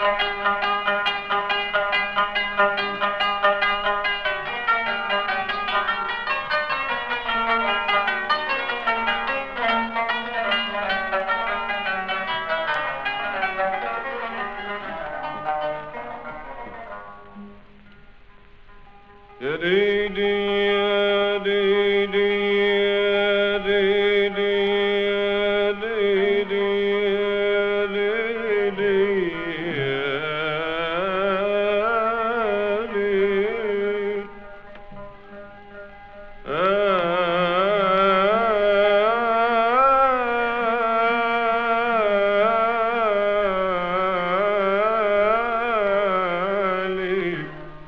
يا ليلي يا ليلي يا ليلي يا ليلي يا ليلي يا ليلي آلي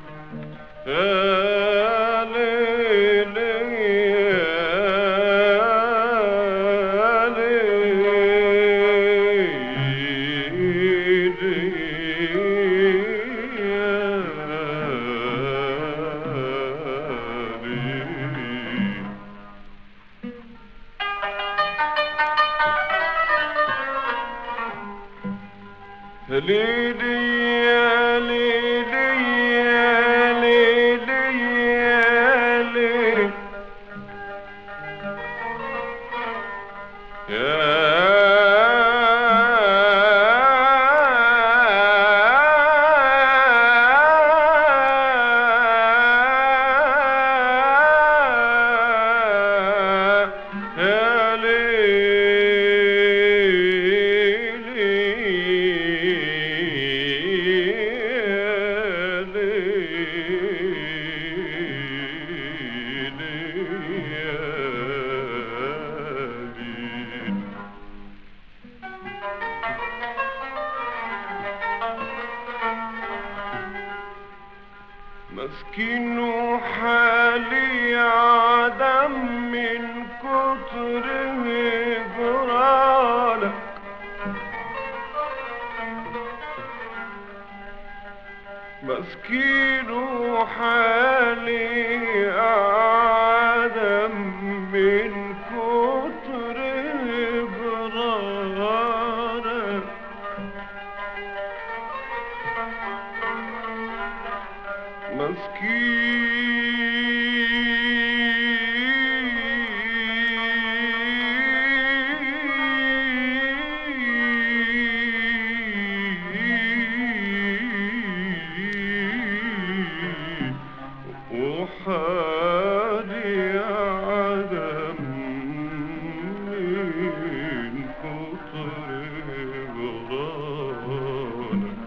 ليلي يا ليلي يا ليلي يا ليلي يا ليلي مسكين وحالي عدم من كتر هجرانك مسكين وحالي عدم من كتر هجرانك مسكين وحالي عدم من كتر غرانك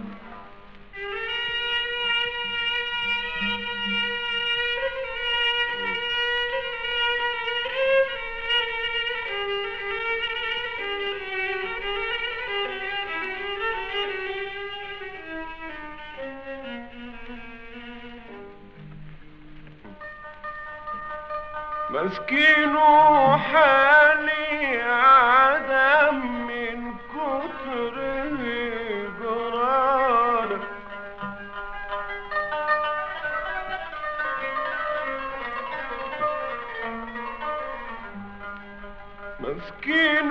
مسكين وحالي عدم من كتر هجرانك مسكين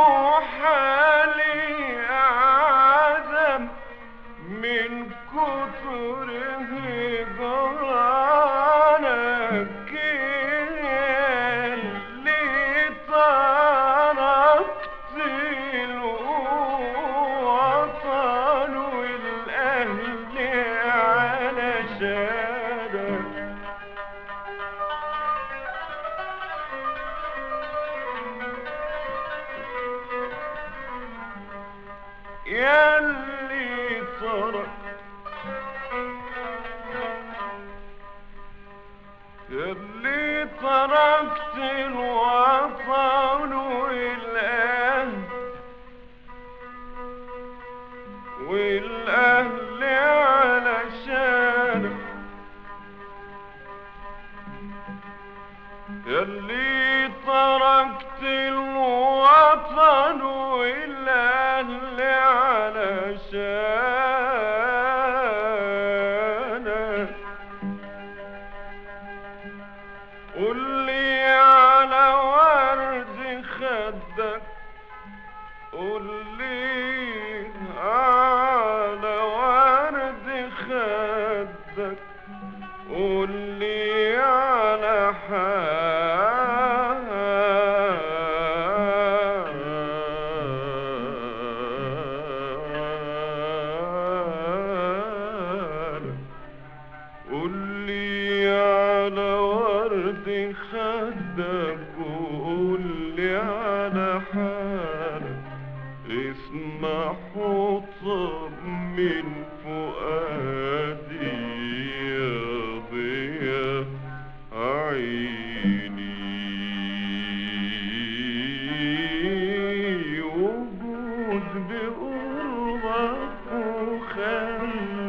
وحالي عدم من كتر هجرانك اللي تركت الوطن والأهل علشانك ياللي ترك ياللي تركت الوطن والأهل والأهل علشانك ياللي تركت الوطن والأهل علشانك قل لي على ورد خدك قل لي على ورد خدك قول لي على حالك قول لي على ورد خدك وقول لي على حالك اسمع حطب من فؤادي يا ضياء عيني وجود بقربك وخلي